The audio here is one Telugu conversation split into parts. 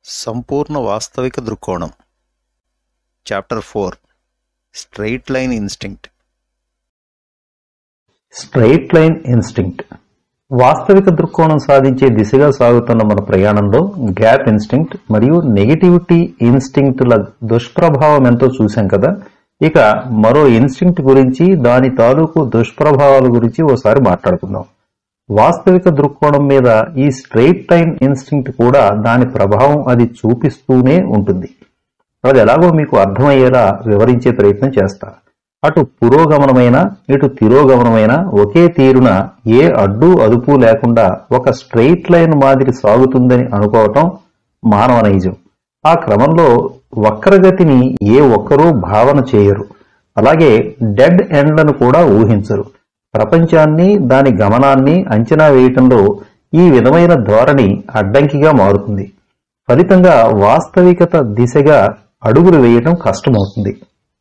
సంపూర్ణ వాస్తవిక దృక్కోణం chapter four straight line instinct straight line instinct వాస్తవిక దృక్కోణం సాధించే దిశగా సాగుతున్న మన ప్రయాణంలో గ్యాప్ ఇన్స్టింక్ట్ మరియు నెగిటివిటీ ఇన్స్టింక్ట్ల దుష్ప్రభావం ఎంతో చూశాం కదా ఇక మరో ఇన్స్టింక్ట్ గురించి దాని తాలూకు దుష్ప్రభావాల గురించి ఓసారి మాట్లాడుకుందాం వాస్తవిక దృక్కోణం మీద ఈ స్ట్రెయిట్ లైన్ ఇన్స్టింక్ట్ కూడా దాని ప్రభావం అది చూపిస్తూనే ఉంటుంది అది ఎలాగో మీకు అర్థమయ్యేలా వివరించే ప్రయత్నం చేస్తా అటు పురోగమనమైన ఇటు తిరోగమనమైన ఒకే తీరున ఏ అడ్డు అదుపు లేకుండా ఒక స్ట్రెయిట్ లైన్ మాదిరి సాగుతుందని అనుకోవటం మానవ నైజం ఆ క్రమంలో వక్రగతిని ఏ ఒక్కరూ భావన చేయరు అలాగే డెడ్ ఎండ్లను కూడా ఊహించరు ప్రపంచాన్ని దాని గమనాన్ని అంచనా వేయటంలో ఈ విధమైన ధోరణి అడ్డంకిగా మారుతుంది ఫలితంగా వాస్తవికత దిశగా అడుగులు వేయటం కష్టమవుతుంది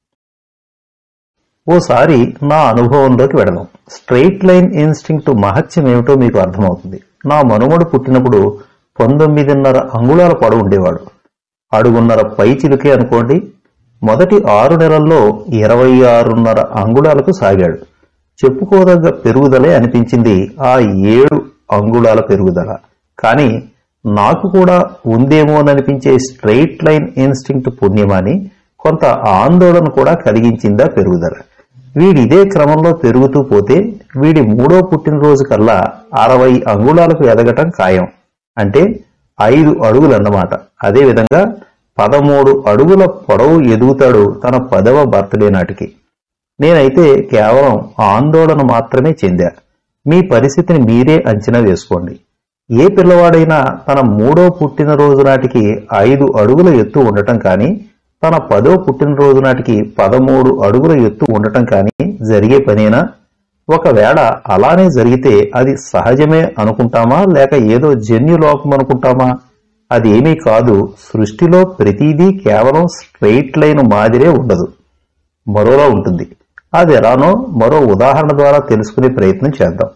ఓసారి నా అనుభవంలోకి వెడదాం స్ట్రెయిట్ లైన్ ఇన్స్టింక్ట్ మహత్యం ఏమిటో మీకు అర్థమవుతుంది నా మనుమడు పుట్టినప్పుడు పంతొమ్మిదిన్నర అంగుళాల పొడవు ఉండేవాడు అడుగున్నర పై చిలుకే అనుకోండి మొదటి ఆరు నెలల్లో ఇరవై ఆరున్నర అంగుళాలకు సాగాడు చెప్పుకోదగ్గ పెరుగుదలే అనిపించింది ఆ ఏడు అంగుళాల పెరుగుదల కానీ నాకు కూడా ఉందేమోననిపించే స్ట్రెయిట్ లైన్ ఇన్స్టింక్ట్ పుణ్యమాని కొంత ఆందోళన కూడా కలిగించిందా పెరుగుదల వీడి ఇదే క్రమంలో పెరుగుతూ పోతే వీడి మూడో పుట్టినరోజు కల్లా అరవై అంగుళాలకు ఎదగటం ఖాయం అంటే ఐదు అడుగులన్నమాట అదేవిధంగా పదమూడు అడుగుల పొడవు ఎదుగుతాడు తన పదవ బర్త్డే నాటికి నేనైతే కేవలం ఆందోళన మాత్రమే చెందా మీ పరిస్థితిని మీరే అంచనా వేసుకోండి ఏ పిల్లవాడైనా తన మూడో పుట్టినరోజు నాటికి ఐదు అడుగుల ఎత్తు ఉండటం కానీ తన పదో పుట్టినరోజు నాటికి పదమూడు అడుగుల ఎత్తు ఉండటం కానీ జరిగే పనేనా ఒకవేళ అలానే జరిగితే అది సహజమే అనుకుంటామా లేక ఏదో జన్యు లోపం అనుకుంటామా అది ఏమీ కాదు సృష్టిలో ప్రతిదీ కేవలం స్ట్రెయిట్ లైన్ మాదిరే ఉండదు మరోలా ఉంటుంది అది ఎలానో మరో ఉదాహరణ ద్వారా తెలుసుకునే ప్రయత్నం చేద్దాం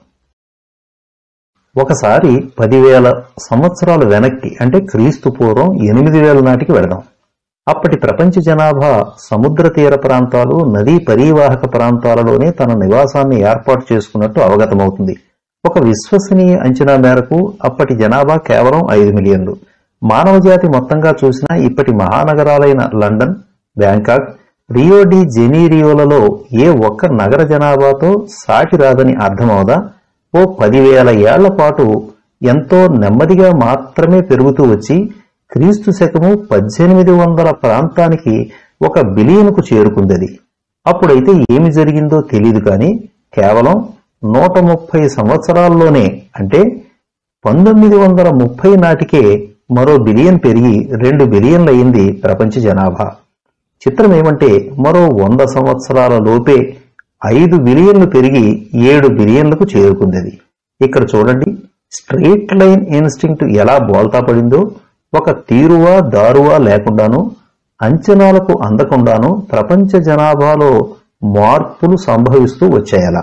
ఒకసారి పదివేల సంవత్సరాలు వెనక్కి అంటే క్రీస్తు పూర్వం ఎనిమిది వేల నాటికి వెళదాం అప్పటి ప్రపంచ జనాభా సముద్ర తీర ప్రాంతాలు నదీ పరీవాహక ప్రాంతాలలోనే తన నివాసాన్ని ఏర్పాటు చేసుకున్నట్టు అవగతమవుతుంది ఒక విశ్వసనీయ అంచనా మేరకు అప్పటి జనాభా కేవలం ఐదు మిలియన్లు మానవ జాతి మొత్తంగా చూసిన ఇప్పటి మహానగరాలైన లండన్ బ్యాంకాక్ రియో డి జెనీరియోలలో ఏ ఒక్క నగర జనాభాతో సాటి రాదని అర్థమవుదా ఓ పదివేల ఏళ్ల పాటు ఎంతో నెమ్మదిగా మాత్రమే పెరుగుతూ వచ్చి క్రీస్తు శకము పద్దెనిమిది వందల ప్రాంతానికి ఒక బిలియన్కు చేరుకుందది అప్పుడైతే ఏమి జరిగిందో తెలియదు కానీ కేవలం నూట ముప్పై సంవత్సరాల్లోనే అంటే పంతొమ్మిది వందల ముప్పై నాటికే మరో బిలియన్ పెరిగి రెండు బిలియన్లు అయింది ప్రపంచ జనాభా చిత్రం ఏమంటే మరో వంద సంవత్సరాల లోపే ఐదు బిలియన్లు పెరిగి ఏడు బిలియన్లకు చేరుకుంది ఇక్కడ చూడండి స్ట్రెయిట్ లైన్ ఇన్స్టింక్ట్ ఎలా బోల్తా పడిందో ఒక తీరువా దారువా లేకుండాను అంచనాలకు అందకుండాను ప్రపంచ జనాభాలో మార్పులు సంభవిస్తూ వచ్చాయలా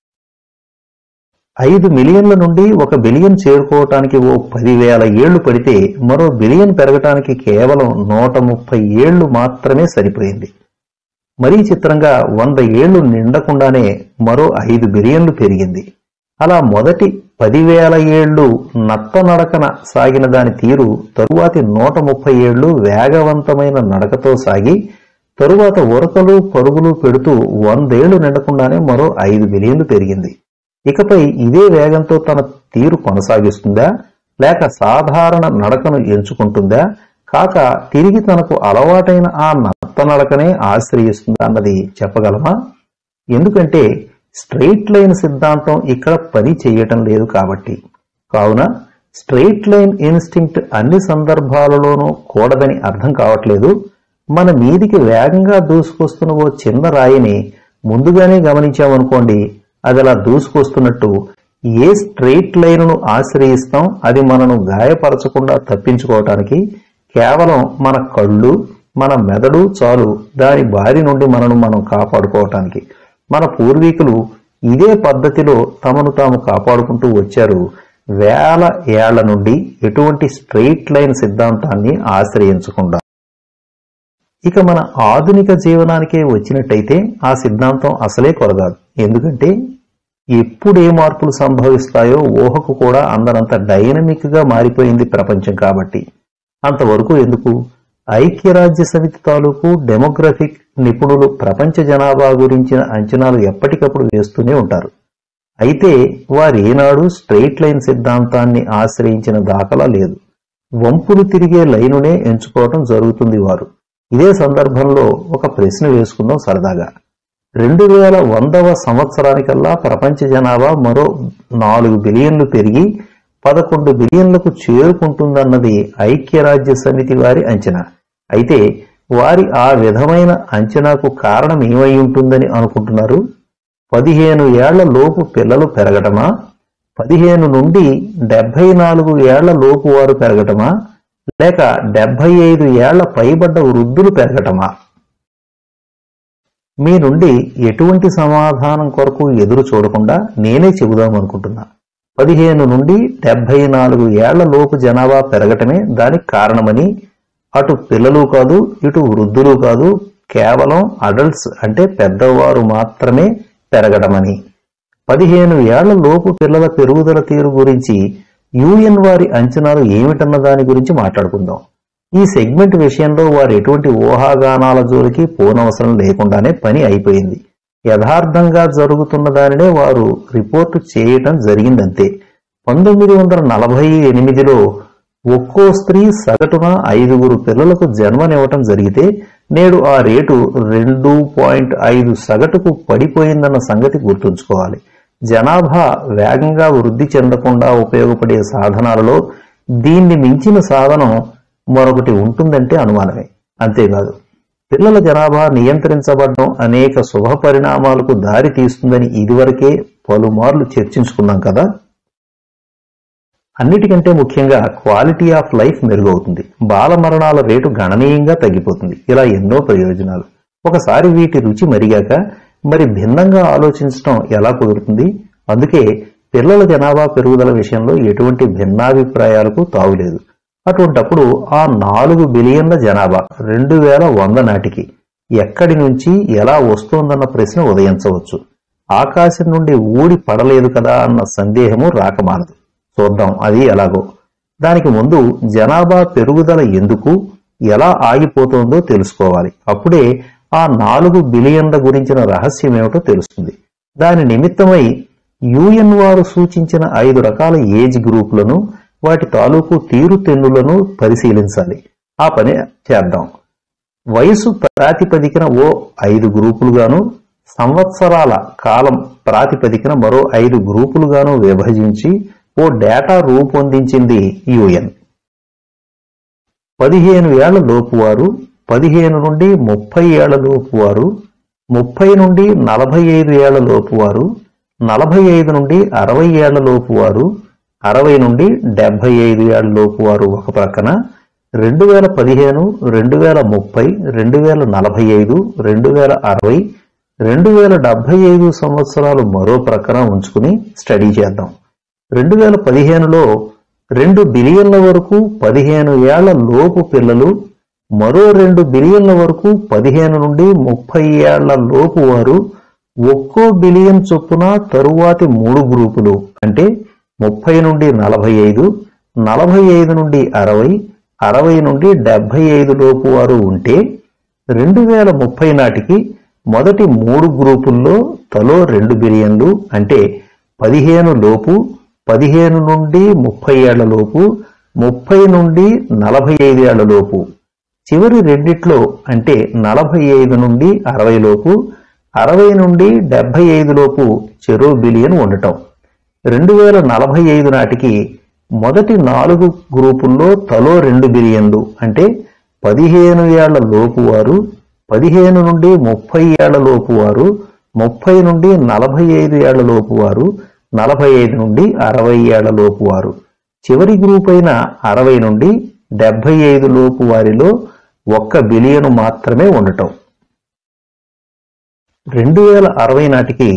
ఐదు మిలియన్ల నుండి ఒక బిలియన్ చేరుకోవటానికి ఓ పదివేల ఏళ్లు పడితే మరో బిలియన్ పెరగటానికి కేవలం నూట ముప్పై ఏళ్లు మాత్రమే సరిపోయింది మరీ చిత్రంగా వంద ఏళ్లు నిండకుండానే మరో ఐదు బిలియన్లు పెరిగింది అలా మొదటి పదివేల ఏళ్లు నత్తనడకన సాగిన దాని తీరు తరువాతి నూట ముప్పై ఏళ్లు వేగవంతమైన నడకతో సాగి తరువాత ఉరకలు పరుగులు పెడుతూ వందేళ్లు నిండకుండానే మరో ఐదు బిలియన్లు పెరిగింది ఇకపై ఇదే వేగంతో తన తీరు కొనసాగిస్తుందా లేక సాధారణ నడకను ఎంచుకుంటుందా కాక తిరిగి తనకు అలవాటైన ఆ నత్త నడకనే ఆశ్రయిస్తుందా అన్నది చెప్పగలమా ఎందుకంటే స్ట్రెయిట్ లైన్ సిద్ధాంతం ఇక్కడ పని చేయటం లేదు కాబట్టి కావున స్ట్రెయిట్ లైన్ ఇన్స్టింక్ట్ అన్ని సందర్భాలలోనూ కూడదని అర్థం కావట్లేదు మన మీదికి వేగంగా దూసుకొస్తున్న ఓ చిన్న రాయిని ముందుగానే గమనించామనుకోండి అది అలా దూసుకొస్తున్నట్టు ఏ స్ట్రెయిట్ లైన్ను ఆశ్రయిస్తాం అది మనను గాయపరచకుండా తప్పించుకోవటానికి కేవలం మన కళ్ళు మన మెదడు చాలు దాని బారి నుండి మనను మనం కాపాడుకోవటానికి మన పూర్వీకులు ఇదే పద్ధతిలో తమను తాము కాపాడుకుంటూ వచ్చారు వేల ఏళ్ల నుండి ఎటువంటి స్ట్రెయిట్ లైన్ సిద్ధాంతాన్ని ఆశ్రయించకుండా ఇక మన ఆధునిక జీవనానికే వచ్చినట్టయితే ఆ సిద్ధాంతం అసలే కొరగాదు ఎందుకంటే ఎప్పుడు ఏ మార్పులు సంభవిస్తాయో ఊహకు కూడా అందరంత డైనమిక్ గా మారిపోయింది ప్రపంచం కాబట్టి అంతవరకు ఎందుకు ఐక్యరాజ్య సమితి తాలూకు డెమోగ్రఫిక్ నిపుణులు ప్రపంచ జనాభా గురించిన అంచనాలు ఎప్పటికప్పుడు వేస్తూనే ఉంటారు అయితే వారు ఏనాడు స్ట్రెయిట్ లైన్ సిద్ధాంతాన్ని ఆశ్రయించిన దాఖలా లేదు వంపులు తిరిగే లైనునే ఎంచుకోవటం జరుగుతుంది వారు ఇదే సందర్భంలో ఒక ప్రశ్న వేసుకుందాం సరదాగా రెండు వేల వందవ సంవత్సరానికల్లా ప్రపంచ జనాభా మరో నాలుగు బిలియన్లు పెరిగి పదకొండు బిలియన్లకు చేరుకుంటుందన్నది ఐక్యరాజ్య సమితి వారి అంచనా అయితే వారి ఆ విధమైన అంచనాకు కారణం ఏమై ఉంటుందని అనుకుంటున్నారు పదిహేను ఏళ్ల లోపు పిల్లలు పెరగటమా పదిహేను నుండి డెబ్బై నాలుగు ఏళ్ల లోపు వారు పెరగటమా లేక డెబ్బై ఐదు ఏళ్ల పైబడ్డ వృద్ధులు పెరగటమా మీ నుండి ఎటువంటి సమాధానం కొరకు ఎదురు చూడకుండా నేనే చెబుదాం అనుకుంటున్నా పదిహేను నుండి డెబ్బై నాలుగు ఏళ్ల లోపు జనాభా పెరగటమే దానికి కారణమని అటు పిల్లలు కాదు ఇటు వృద్ధులు కాదు కేవలం అడల్ట్స్ అంటే పెద్దవారు మాత్రమే పెరగడమని పదిహేను ఏళ్ల లోపు పిల్లల పెరుగుదల తీరు గురించి యుఎన్ వారి అంచనాలు ఏమిటన్న దాని గురించి మాట్లాడుకుందాం ఈ సెగ్మెంట్ విషయంలో వారు ఎటువంటి ఊహాగానాల జోలికి పోనవసరం లేకుండానే పని అయిపోయింది యథార్థంగా జరుగుతున్న దానినే వారు రిపోర్టు చేయటం జరిగిందంతే పంతొమ్మిది వందల నలభై ఎనిమిదిలో ఒక్కో స్త్రీ సగటున ఐదుగురు పిల్లలకు జన్మనివ్వటం జరిగితే నేడు ఆ రేటు రెండు పాయింట్ ఐదు సగటుకు పడిపోయిందన్న సంగతి గుర్తుంచుకోవాలి జనాభా వేగంగా వృద్ధి చెందకుండా ఉపయోగపడే సాధనాలలో దీన్ని మించిన సాధనం మరొకటి ఉంటుందంటే అనుమానమే అంతేకాదు పిల్లల జనాభా నియంత్రించబడడం అనేక శుభ పరిణామాలకు దారి తీస్తుందని ఇదివరకే పలుమార్లు చర్చించుకున్నాం కదా అన్నిటికంటే ముఖ్యంగా క్వాలిటీ ఆఫ్ లైఫ్ మెరుగవుతుంది బాల మరణాల రేటు గణనీయంగా తగ్గిపోతుంది ఇలా ఎన్నో ప్రయోజనాలు ఒకసారి వీటి రుచి మరిగాక మరి భిన్నంగా ఆలోచించడం ఎలా కుదురుతుంది అందుకే పిల్లల జనాభా పెరుగుదల విషయంలో ఎటువంటి భిన్నాభిప్రాయాలకు తావులేదు అటువంటప్పుడు ఆ నాలుగు బిలియన్ల జనాభా రెండు వేల వంద నాటికి ఎక్కడి నుంచి ఎలా వస్తోందన్న ప్రశ్న ఉదయించవచ్చు ఆకాశం నుండి ఊడి పడలేదు కదా అన్న సందేహము రాకమానదు చూద్దాం అది ఎలాగో దానికి ముందు జనాభా పెరుగుదల ఎందుకు ఎలా ఆగిపోతుందో తెలుసుకోవాలి అప్పుడే ఆ నాలుగు బిలియన్ల గురించిన రహస్యం ఏమిటో తెలుస్తుంది దాని నిమిత్తమై యుఎన్ వారు సూచించిన ఐదు రకాల ఏజ్ గ్రూపులను వాటి తాలూకు తీరుతెన్నులను పరిశీలించాలి ఆ పని చేద్దాం వయసు ప్రాతిపదికన ఓ ఐదు గ్రూపులుగాను సంవత్సరాల కాలం ప్రాతిపదికన మరో ఐదు గ్రూపులుగాను విభజించి ఓ డేటా రూపొందించింది యుఎన్ పదిహేను ఏళ్ల లోపువారు పదిహేను నుండి ముప్పై ఏళ్ల లోపువారు ముప్పై నుండి నలభై ఐదు ఏళ్ల లోపువారు నలభై ఐదు నుండి అరవై ఏళ్ల లోపువారు అరవై నుండి డెబ్బై ఐదు ఏళ్ల లోపువారు ఒక ప్రక్కన రెండు వేల పదిహేను రెండు వేల ముప్పై రెండు వేల నలభై ఐదు రెండు వేల అరవై రెండు వేల డెబ్బై ఐదు సంవత్సరాలు మరో ప్రక్కన ఉంచుకుని స్టడీ చేద్దాం రెండు వేల పదిహేనులో రెండు బిలియన్ల వరకు పదిహేను ఏళ్ల లోపు పిల్లలు మరో రెండు బిలియన్ల వరకు పదిహేను నుండి ముప్పై ఏళ్ల లోపు వారు ఒక్కో బిలియన్ చొప్పున తరువాతి మూడు గ్రూపులు అంటే ముప్పై నుండి నలభై ఐదు నలభై ఐదు నుండి అరవై అరవై నుండి డెబ్బై ఐదు లోపు వారు ఉంటే రెండు వేల ముప్పై నాటికి మొదటి మూడు గ్రూపుల్లో తలో రెండు బిలియన్లు అంటే పదిహేను లోపు పదిహేను నుండి ముప్పై ఏళ్ల లోపు ముప్పై నుండి నలభై ఐదు ఏళ్ల లోపు చివరి రెండిట్లో అంటే నలభై ఐదు నుండి అరవై లోపు అరవై నుండి డెబ్బై ఐదు లోపు చెరో బిలియన్ ఉండటం రెండు వేల నలభై ఐదు నాటికి మొదటి నాలుగు గ్రూపుల్లో తలో రెండు బిలియన్లు అంటే పదిహేను ఏళ్ల లోపు వారు పదిహేను నుండి ముప్పై ఏళ్ల లోపు వారు ముప్పై నుండి నలభై ఐదు ఏళ్ల లోపు వారు నలభై ఐదు నుండి అరవై ఏళ్ల లోపు వారు చివరి గ్రూప్ అయిన అరవై నుండి డెబ్బై ఐదు లోపు వారిలో ఒక్క బిలియను మాత్రమే ఉండటం రెండు వేల అరవై నాటికి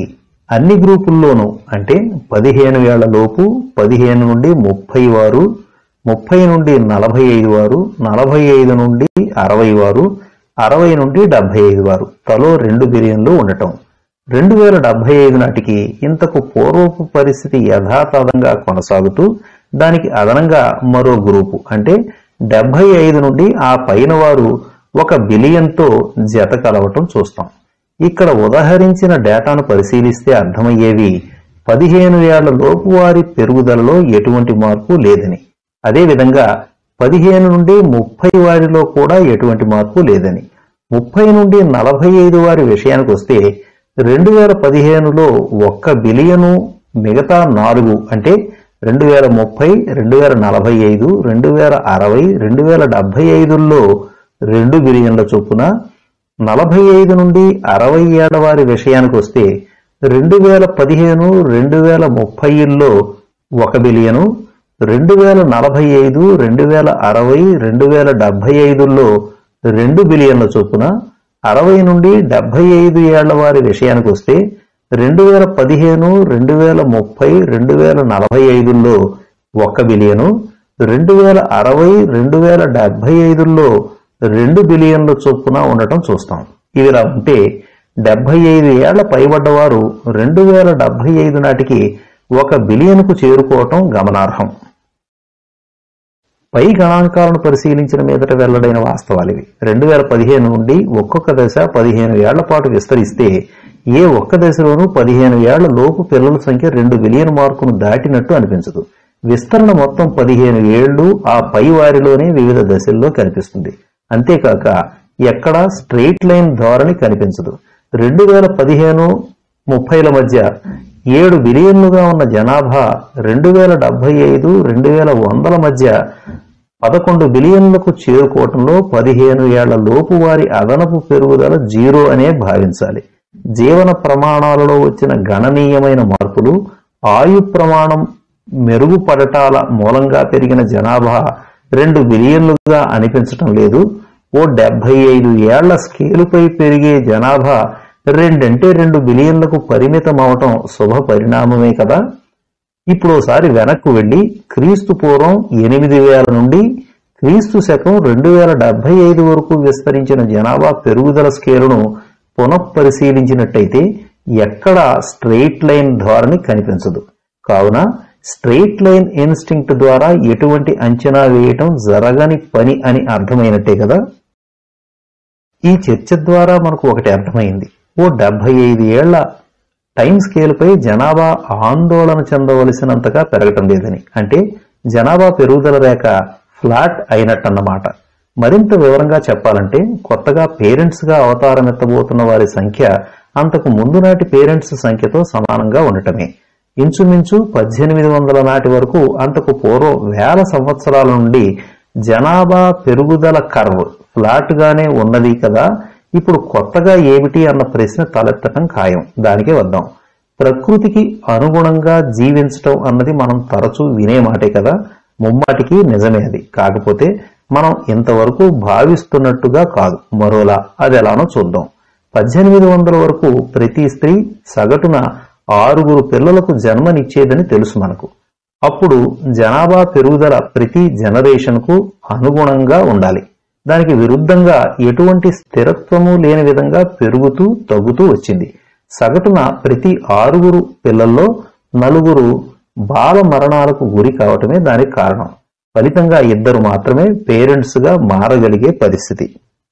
అన్ని గ్రూపుల్లోనూ అంటే పదిహేను ఏళ్ల లోపు పదిహేను నుండి ముప్పై వారు ముప్పై నుండి నలభై ఐదు వారు నలభై ఐదు నుండి అరవై వారు అరవై నుండి డెబ్బై ఐదు వారు తలో రెండు బిలియన్లు ఉండటం రెండు వేల డెబ్బై ఐదు నాటికి ఇంతకు పూర్వపు పరిస్థితి యథాతథంగా కొనసాగుతూ దానికి అదనంగా మరో గ్రూపు అంటే డెబ్బై ఐదు నుండి ఆ పైన వారు ఒక బిలియన్తో జత కలవటం చూస్తాం ఇక్కడ ఉదహరించిన డేటాను పరిశీలిస్తే అర్థమయ్యేవి పదిహేను ఏళ్ల లోపు వారి పెరుగుదలలో ఎటువంటి మార్పు లేదని అదేవిధంగా పదిహేను నుండి ముప్పై వారిలో కూడా ఎటువంటి మార్పు లేదని ముప్పై నుండి నలభై ఐదు వారి విషయానికి వస్తే రెండు వేల పదిహేనులో ఒక్క బిలియను మిగతా నాలుగు అంటే రెండు వేల ముప్పై రెండు వేల నలభై ఐదు రెండు వేల అరవై రెండు వేల డెబ్బై ఐదుల్లో రెండు బిలియన్ల చొప్పున నలభై ఐదు నుండి అరవై ఏళ్ల వారి విషయానికి వస్తే రెండు వేల పదిహేను రెండు వేల ముప్పైలో ఒక బిలియను రెండు వేల నలభై ఐదు రెండు వేల అరవై రెండు వేల డెబ్బై ఐదుల్లో రెండు బిలియన్ల చొప్పున అరవై నుండి డెబ్బై ఐదు ఏళ్ల వారి విషయానికి వస్తే రెండు వేల పదిహేను రెండు వేల ముప్పై రెండు వేల నలభై ఐదుల్లో ఒక్క బిలియను రెండు వేల అరవై రెండు వేల డెబ్బై ఐదుల్లో రెండు బిలియన్ల చొప్పున ఉండటం చూస్తాం ఇదిలా ఉంటే డెబ్బై ఐదు ఏళ్ల పైబడ్డవారు రెండు వేల డెబ్బై ఐదు నాటికి ఒక బిలియన్కు చేరుకోవటం గమనార్హం పై గణాంకాలను పరిశీలించిన మీదట వెల్లడైన వాస్తవాలివి రెండు వేల పదిహేను నుండి ఒక్కొక్క దశ పదిహేను ఏళ్ల పాటు విస్తరిస్తే ఏ ఒక్క దశలోనూ పదిహేను ఏళ్ల లోపు పిల్లల సంఖ్య రెండు బిలియన్ మార్కును దాటినట్టు అనిపించదు విస్తరణ మొత్తం పదిహేను ఏళ్లు ఆ పై వారిలోనే వివిధ దశల్లో కనిపిస్తుంది అంతేకాక ఎక్కడా స్ట్రెయిట్ లైన్ ధోరణి కనిపించదు రెండు వేల పదిహేను ముప్పైల మధ్య ఏడు బిలియన్లుగా ఉన్న జనాభా రెండు వేల డెబ్బై ఐదు రెండు వేల వందల మధ్య పదకొండు బిలియన్లకు చేరుకోవటంలో పదిహేను ఏళ్ల లోపు వారి అదనపు పెరుగుదల జీరో అనే భావించాలి జీవన ప్రమాణాలలో వచ్చిన గణనీయమైన మార్పులు ఆయు ప్రమాణం మెరుగుపడటాల మూలంగా పెరిగిన జనాభా రెండు బిలియన్లుగా అనిపించటం లేదు ఓ డెబ్బై ఐదు ఏళ్ల స్కేలుపై పెరిగే జనాభా రెండంటే రెండు బిలియన్లకు పరిమితం అవటం శుభ పరిణామమే కదా ఇప్పుడు ఒకసారి వెనక్కు వెళ్లి క్రీస్తు పూర్వం ఎనిమిది వేల నుండి క్రీస్తు శకం రెండు వేల డెబ్బై ఐదు వరకు విస్తరించిన జనాభా పెరుగుదల స్కేలును పునఃపరిశీలించినట్టయితే ఎక్కడా స్ట్రెయిట్ లైన్ ధోరణి కనిపించదు కావున స్ట్రెయిట్ లైన్ ఇన్స్టింక్ట్ ద్వారా ఎటువంటి అంచనా వేయటం జరగని పని అని అర్థమైనట్టే కదా ఈ చర్చ ద్వారా మనకు ఒకటి అర్థమైంది ఓ డెబ్బై ఐదు ఏళ్ల టైం స్కేల్పై జనాభా ఆందోళన చెందవలసినంతగా పెరగటం లేదని అంటే జనాభా పెరుగుదల రేఖ ఫ్లాట్ అయినట్టన్నమాట మరింత వివరంగా చెప్పాలంటే కొత్తగా పేరెంట్స్ గా అవతారం ఎత్తబోతున్న వారి సంఖ్య అంతకు ముందు నాటి పేరెంట్స్ సంఖ్యతో సమానంగా ఉండటమే ఇంచుమించు పద్దెనిమిది వందల నాటి వరకు అంతకు పూర్వం వేల సంవత్సరాల నుండి జనాభా పెరుగుదల కర్వ్ ఫ్లాట్ గానే ఉన్నది కదా ఇప్పుడు కొత్తగా ఏమిటి అన్న ప్రశ్న తలెత్తటం ఖాయం దానికే వద్దాం ప్రకృతికి అనుగుణంగా జీవించటం అన్నది మనం తరచూ వినే మాటే కదా ముమ్మాటికి నిజమే అది కాకపోతే మనం ఇంతవరకు భావిస్తున్నట్టుగా కాదు మరోలా అది ఎలానో చూద్దాం పద్దెనిమిది వందల వరకు ప్రతి స్త్రీ సగటున ఆరుగురు పిల్లలకు జన్మనిచ్చేదని తెలుసు మనకు అప్పుడు జనాభా పెరుగుదల ప్రతి జనరేషన్కు అనుగుణంగా ఉండాలి దానికి విరుద్ధంగా ఎటువంటి స్థిరత్వము లేని విధంగా పెరుగుతూ తగ్గుతూ వచ్చింది సగటున ప్రతి ఆరుగురు పిల్లల్లో నలుగురు బాల మరణాలకు గురి కావటమే దానికి కారణం ఫలితంగా ఇద్దరు మాత్రమే పేరెంట్స్ గా మారగలిగే పరిస్థితి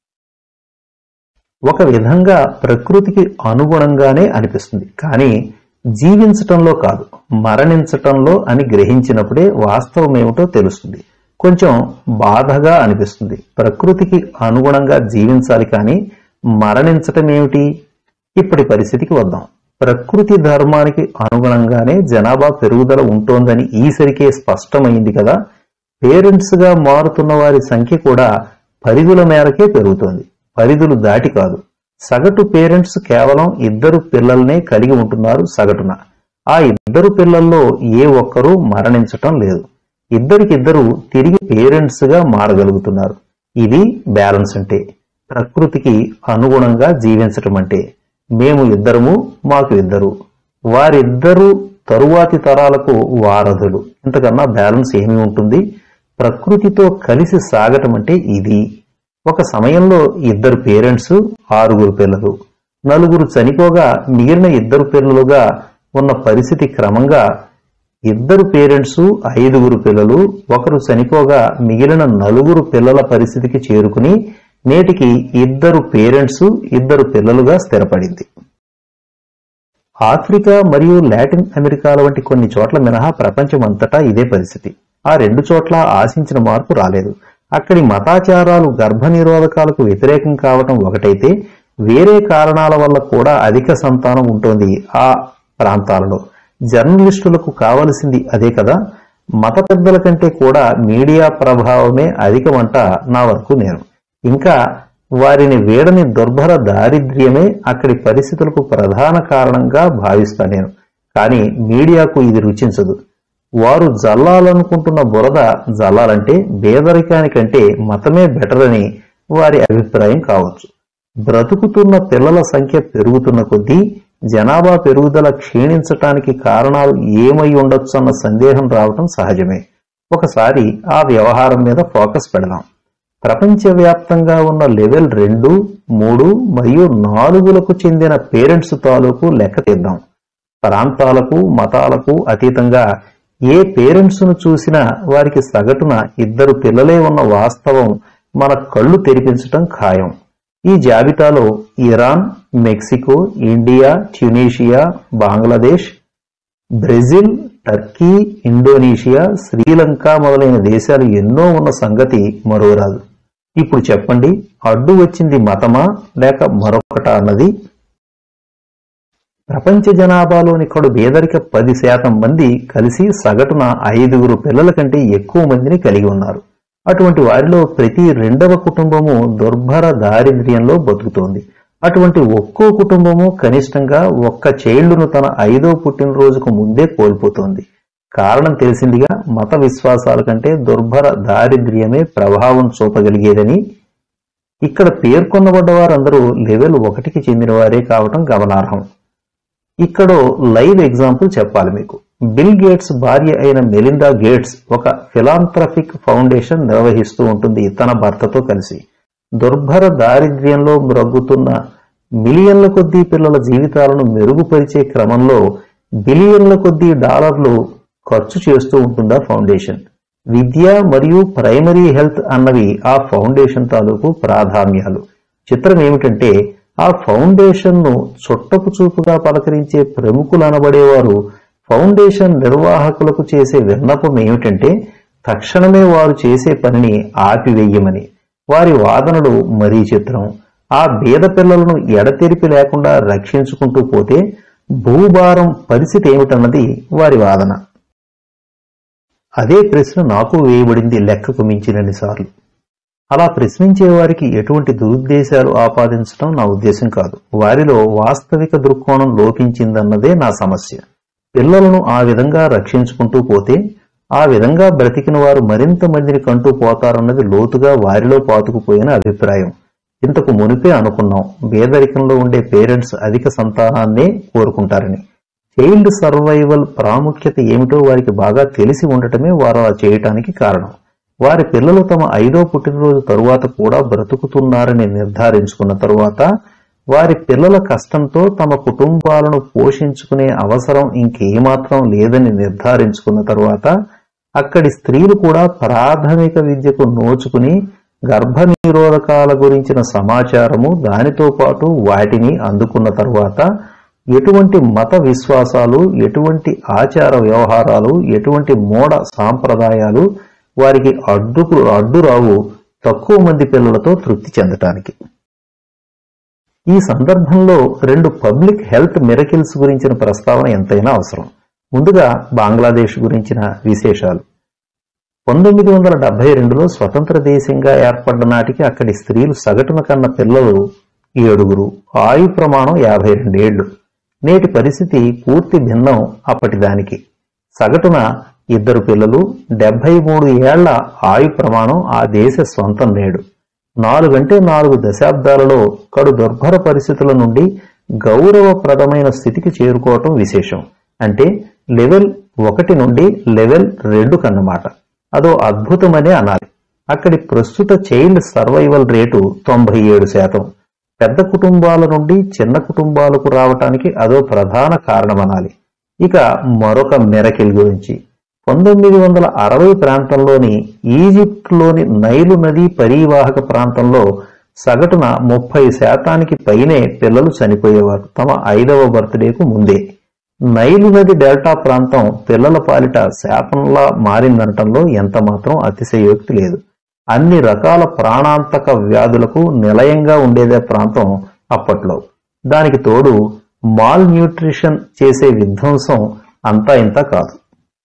ఒక విధంగా ప్రకృతికి అనుగుణంగానే అనిపిస్తుంది కానీ జీవించటంలో కాదు మరణించటంలో అని గ్రహించినప్పుడే వాస్తవం ఏమిటో తెలుస్తుంది కొంచెం బాధగా అనిపిస్తుంది ప్రకృతికి అనుగుణంగా జీవించాలి కానీ మరణించటం ఏమిటి ఇప్పటి పరిస్థితికి వద్దాం ప్రకృతి ధర్మానికి అనుగుణంగానే జనాభా పెరుగుదల ఉంటోందని ఈసరికే స్పష్టమైంది కదా పేరెంట్స్ గా మారుతున్న వారి సంఖ్య కూడా పరిధుల మేరకే పెరుగుతోంది పరిధులు దాటి కాదు సగటు పేరెంట్స్ కేవలం ఇద్దరు పిల్లల్నే కలిగి ఉంటున్నారు సగటున ఆ ఇద్దరు పిల్లల్లో ఏ ఒక్కరూ మరణించటం లేదు ఇద్దరికిద్దరు తిరిగి పేరెంట్స్ గా మారగలుగుతున్నారు ఇది బ్యాలెన్స్ అంటే ప్రకృతికి అనుగుణంగా జీవించటం అంటే మేము ఇద్దరము మాకు ఇద్దరు వారిద్దరూ తరువాతి తరాలకు వారధులు ఇంతకన్నా బ్యాలెన్స్ ఏమి ఉంటుంది ప్రకృతితో కలిసి సాగటం అంటే ఇది ఒక సమయంలో ఇద్దరు పేరెంట్స్ ఆరుగురు పిల్లలు నలుగురు చనిపోగా మిగిలిన ఇద్దరు పిల్లలుగా ఉన్న పరిస్థితి క్రమంగా ఇద్దరు పేరెంట్స్ ఐదుగురు పిల్లలు ఒకరు చనిపోగా మిగిలిన నలుగురు పిల్లల పరిస్థితికి చేరుకుని నేటికి ఇద్దరు పేరెంట్స్ ఇద్దరు పిల్లలుగా స్థిరపడింది ఆఫ్రికా మరియు లాటిన్ అమెరికాల వంటి కొన్ని చోట్ల మినహా ప్రపంచమంతటా ఇదే పరిస్థితి ఆ రెండు చోట్ల ఆశించిన మార్పు రాలేదు అక్కడి మతాచారాలు గర్భనిరోధకాలకు వ్యతిరేకం కావటం ఒకటైతే వేరే కారణాల వల్ల కూడా అధిక సంతానం ఉంటుంది ఆ ప్రాంతాలలో జర్నలిస్టులకు కావలసింది అదే కదా మత పెద్దల కంటే కూడా మీడియా ప్రభావమే అధికమంట నా వరకు నేను ఇంకా వారిని వీడని దుర్భర దారిద్ర్యమే అక్కడి పరిస్థితులకు ప్రధాన కారణంగా భావిస్తా నేను కానీ మీడియాకు ఇది రుచించదు వారు జల్లాలనుకుంటున్న బురద జల్లాలంటే పేదరికానికంటే మతమే బెటర్ అని వారి అభిప్రాయం కావచ్చు బ్రతుకుతున్న పిల్లల సంఖ్య పెరుగుతున్న కొద్దీ జనాభా పెరుగుదల క్షీణించటానికి కారణాలు ఏమై ఉండొచ్చు అన్న సందేహం రావటం సహజమే ఒకసారి ఆ వ్యవహారం మీద ఫోకస్ పెడదాం ప్రపంచవ్యాప్తంగా ఉన్న లెవెల్ రెండు మూడు మరియు నాలుగులకు చెందిన పేరెంట్స్ తాలూకు లెక్క తీద్దాం ప్రాంతాలకు మతాలకు అతీతంగా ఏ పేరెంట్స్ ను చూసినా వారికి సగటున ఇద్దరు పిల్లలే ఉన్న వాస్తవం మన కళ్ళు తెరిపించటం ఖాయం ఈ జాబితాలో Iran Mexico India Tunisia Bangladesh Brazil Turkey Indonesia Sri Lanka మొదలైన దేశాలు ఎన్నో ఉన్న సంగతి మరోరాదు ఇప్పుడు చెప్పండి అడ్డు వచ్చింది మతమా లేక మరొకట అన్నది ప్రపంచ జనాభాలోని కడు పేదరిక పది శాతం మంది కలిసి సగటున ఐదుగురు పిల్లల కంటే ఎక్కువ మందిని కలిగి ఉన్నారు అటువంటి వారిలో ప్రతి రెండవ కుటుంబము దుర్భర దారిద్ర్యంలో బతుకుతోంది అటువంటి ఒక్కో కుటుంబము కనిష్టంగా ఒక్క చైల్డ్ను తన ఐదో పుట్టినరోజుకు ముందే కోల్పోతోంది కారణం తెలిసిందిగా మత విశ్వాసాల కంటే దుర్భర దారిద్ర్యమే ప్రభావం చూపగలిగేదని ఇక్కడ పేర్కొనబడ్డ వారందరూ లెవెల్ ఒకటికి చెందిన వారే కావటం గమనార్హం ఇక్కడో లైవ్ ఎగ్జాంపుల్ చెప్పాలి మీకు బిల్ గేట్స్ భార్య అయిన మెలిండా గేట్స్ ఒక ఫిలాంథ్రఫిక్ ఫౌండేషన్ నిర్వహిస్తూ ఉంటుంది తన భర్తతో కలిసి దుర్భర దారిద్ర్యంలో మ్రగ్గుతున్న మిలియన్ల కొద్దీ పిల్లల జీవితాలను మెరుగుపరిచే క్రమంలో బిలియన్ల కొద్దీ డాలర్లు ఖర్చు చేస్తూ ఉంటుందా ఫౌండేషన్ విద్య మరియు ప్రైమరీ హెల్త్ అన్నవి ఆ ఫౌండేషన్ తాలూకు ప్రాధాన్యాలు చిత్రం ఏమిటంటే ఆ ఫౌండేషన్ ను చుట్టపు చూపుగా పలకరించే ప్రముఖులు అనబడేవారు ఫౌండేషన్ నిర్వాహకులకు చేసే విన్నపం ఏమిటంటే తక్షణమే వారు చేసే పనిని ఆపివేయమని వారి వాదనలు మరీ చిత్రం ఆ బీద పిల్లలను ఎడతెరిపి లేకుండా రక్షించుకుంటూ పోతే భూభారం పరిస్థితి ఏమిటన్నది వారి వాదన అదే ప్రశ్న నాకు వేయబడింది లెక్కకు మించినన్ని సార్లు అలా ప్రశ్నించే వారికి ఎటువంటి దురుద్దేశాలు ఆపాదించడం నా ఉద్దేశం కాదు వారిలో వాస్తవిక దృక్కోణం లోపించిందన్నదే నా సమస్య పిల్లలను ఆ విధంగా రక్షించుకుంటూ పోతే ఆ విధంగా బ్రతికిన వారు మరింత మందిని కంటూ పోతారన్నది లోతుగా వారిలో పాతుకుపోయిన అభిప్రాయం ఇంతకు మునిపే అనుకున్నాం పేదరికంలో ఉండే పేరెంట్స్ అధిక సంతానాన్నే కోరుకుంటారని చైల్డ్ సర్వైవల్ ప్రాముఖ్యత ఏమిటో వారికి బాగా తెలిసి ఉండటమే వారు అలా చేయటానికి కారణం వారి పిల్లలు తమ ఐదో పుట్టినరోజు తరువాత కూడా బ్రతుకుతున్నారని నిర్ధారించుకున్న తరువాత వారి పిల్లల కష్టంతో తమ కుటుంబాలను పోషించుకునే అవసరం ఇంకేమాత్రం లేదని నిర్ధారించుకున్న తరువాత అక్కడి స్త్రీలు కూడా ప్రాథమిక విద్యకు నోచుకుని గర్భ నిరోధకాల గురించిన సమాచారము దానితో పాటు వాటిని అందుకున్న తరువాత ఎటువంటి మత విశ్వాసాలు ఎటువంటి ఆచార వ్యవహారాలు ఎటువంటి మూఢ సాంప్రదాయాలు వారికి అడ్డుకు అడ్డురావు తక్కువ మంది పిల్లలతో తృప్తి చెందటానికి ఈ సందర్భంలో రెండు పబ్లిక్ హెల్త్ మిరకిల్స్ గురించిన ప్రస్తావన ఎంతైనా అవసరం ముందుగా బంగ్లాదేశ్ గురించిన విశేషాలు పంతొమ్మిది వందల డెబ్బై రెండులో స్వతంత్ర దేశంగా ఏర్పడ్డ నాటికి అక్కడి స్త్రీలు సగటున కన్న పిల్లలు ఏడుగురు ఆయు ప్రమాణం యాభై రెండేళ్లు నేటి పరిస్థితి పూర్తి భిన్నం అప్పటిదానికి సగటున ఇద్దరు పిల్లలు డెబ్బై మూడు ఏళ్ల ఆయు ప్రమాణం ఆ దేశ స్వంతం నేడు నాలుగంటే నాలుగు దశాబ్దాలలో కడు దుర్భర పరిస్థితుల నుండి గౌరవప్రదమైన స్థితికి చేరుకోవటం విశేషం అంటే లెవెల్ ఒకటి నుండి లెవెల్ రెండు కన్నమాట అదో అద్భుతమనే అనాలి అక్కడి ప్రస్తుత చైల్డ్ సర్వైవల్ రేటు తొంభై ఏడు శాతం పెద్ద కుటుంబాల నుండి చిన్న కుటుంబాలకు రావటానికి అదో ప్రధాన కారణమనాలి ఇక మరొక మెరకిల్ గురించి పంతొమ్మిది వందల అరవై ప్రాంతంలోని ఈజిప్ట్లోని నైలు నదీ పరీవాహక ప్రాంతంలో సగటున ముప్పై శాతానికి పైనే పిల్లలు చనిపోయేవారు తమ ఐదవ బర్త్డేకు ముందే నైలు నది డెల్టా ప్రాంతం పిల్లల పాలిట శాపంలా మారిందనటంలో ఎంత మాత్రం అతిశయోక్తి లేదు అన్ని రకాల ప్రాణాంతక వ్యాధులకు నిలయంగా ఉండేదే ప్రాంతం అప్పట్లో దానికి తోడు మాల్ న్యూట్రిషన్ చేసే విధ్వంసం అంతా ఇంత కాదు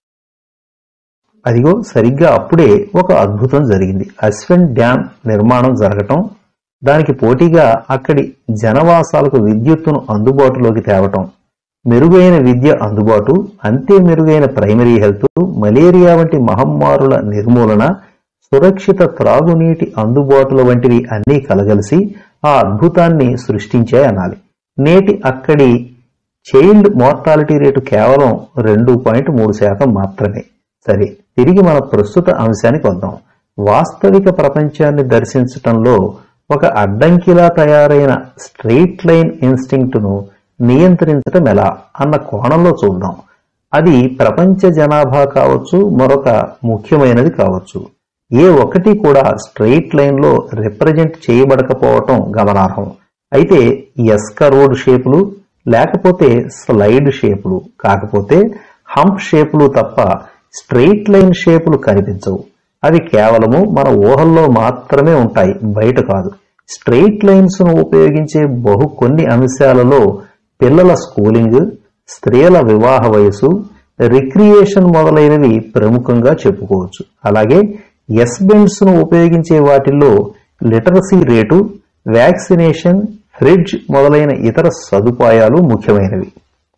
అదిగో సరిగ్గా అప్పుడే ఒక అద్భుతం జరిగింది అశ్వన్ డ్యాం నిర్మాణం జరగటం దానికి పోటీగా అక్కడి జనవాసాలకు విద్యుత్తును అందుబాటులోకి తేవటం మెరుగైన విద్య అందుబాటు అంతే మెరుగైన ప్రైమరీ హెల్త్ మలేరియా వంటి మహమ్మారుల నిర్మూలన సురక్షిత త్రాగునీటి అందుబాటుల వంటివి అన్నీ కలగలిసి ఆ అద్భుతాన్ని సృష్టించాయనాలి నేటి అక్కడి చైల్డ్ మోర్టాలిటీ రేటు కేవలం రెండు పాయింట్ మూడు శాతం మాత్రమే సరే తిరిగి మన ప్రస్తుత అంశానికి వద్దాం వాస్తవిక ప్రపంచాన్ని దర్శించటంలో ఒక అడ్డంకిలా తయారైన స్ట్రెయిట్ లైన్ ఇన్స్టింక్ట్ను నియంత్రించటం ఎలా అన్న కోణంలో చూద్దాం అది ప్రపంచ జనాభా కావచ్చు మరొక ముఖ్యమైనది కావచ్చు ఏ ఒక్కటి కూడా స్ట్రెయిట్ లైన్లో రిప్రజెంట్ చేయబడకపోవటం గమనార్హం అయితే ఎస్కరోడ్ షేపులు లేకపోతే స్లైడ్ షేపులు కాకపోతే హంప్ షేపులు తప్ప స్ట్రెయిట్ లైన్ షేపులు కనిపించవు అవి కేవలము మన ఊహల్లో మాత్రమే ఉంటాయి బయట కాదు స్ట్రెయిట్ లైన్స్ ను ఉపయోగించే బహు కొన్ని అంశాలలో పిల్లల స్కూలింగ్ స్త్రీల వివాహ వయసు రిక్రియేషన్ మొదలైనవి ప్రముఖంగా చెప్పుకోవచ్చు అలాగే ఎస్ బెండ్స్ ను ఉపయోగించే వాటిల్లో లిటరసీ రేటు వ్యాక్సినేషన్ ఫ్రిడ్జ్ మొదలైన ఇతర సదుపాయాలు ముఖ్యమైనవి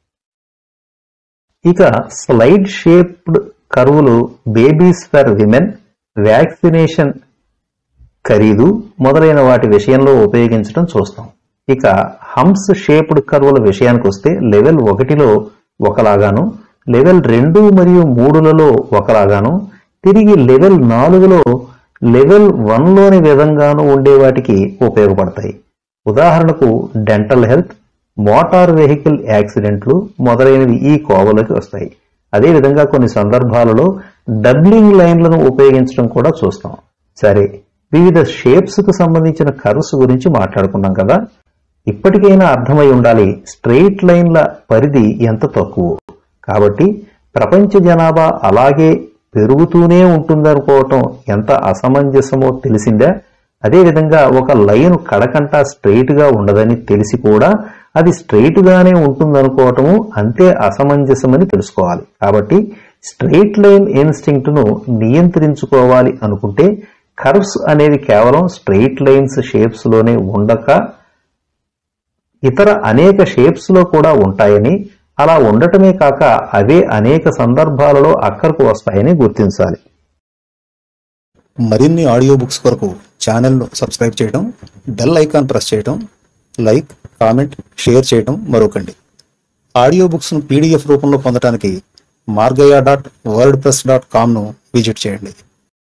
ఇక స్లైడ్ షేప్డ్ కర్వులు బేబీస్ ఫర్ విమెన్ వ్యాక్సినేషన్ ఖరీదు మొదలైన వాటి విషయంలో ఉపయోగించడం చూస్తాం ఇక హంప్స్ షేప్డ్ కర్వుల విషయానికి వస్తే లెవెల్ ఒకటిలో ఒకలాగాను లెవెల్ రెండు మరియు మూడులలో ఒకలాగాను తిరిగి లెవెల్ నాలుగులో లెవెల్ వన్లోని విధంగాను ఉండే వాటికి ఉపయోగపడతాయి ఉదాహరణకు డెంటల్ హెల్త్ మోటార్ వెహికల్ యాక్సిడెంట్లు మొదలైనవి ఈ కోవలోకి వస్తాయి అదేవిధంగా కొన్ని సందర్భాలలో డబ్లింగ్ లైన్లను ఉపయోగించడం కూడా చూస్తాం సరే వివిధ షేప్స్ కు సంబంధించిన కర్వ్స్ గురించి మాట్లాడుకున్నాం కదా ఇప్పటికైనా అర్థమై ఉండాలి స్ట్రెయిట్ లైన్ల పరిధి ఎంత తక్కువ కాబట్టి ప్రపంచ జనాభా అలాగే పెరుగుతూనే ఉంటుందనుకోవటం ఎంత అసమంజసమో తెలిసిందా అదేవిధంగా ఒక లైన్ కడకంటా స్ట్రెయిట్ గా ఉండదని తెలిసి కూడా అది స్ట్రెయిట్ గానే ఉంటుందనుకోవటము అంతే అసమంజసమని తెలుసుకోవాలి కాబట్టి స్ట్రెయిట్ లైన్ ఇన్స్టింక్ట్ ను నియంత్రించుకోవాలి అనుకుంటే కర్వ్స్ అనేవి కేవలం స్ట్రెయిట్ లైన్స్ షేప్స్ లోనే ఉండక ఇతర అనేక షేప్స్ లో కూడా ఉంటాయని అలా ఉండటమే కాక అవే అనేక సందర్భాలలో అక్కరకు వస్తాయని గుర్తించాలి మరిన్ని ఆడియో బుక్స్ కొరకు ఛానల్ను సబ్స్క్రైబ్ చేయడం బెల్ ఐకాన్ ప్రెస్ చేయడం లైక్ కామెంట్ షేర్ చేయడం మరొకండి ఆడియో బుక్స్ను పీడిఎఫ్ రూపంలో పొందడానికి Margayya dot WordPress dot కామ్ను విజిట్ చేయండి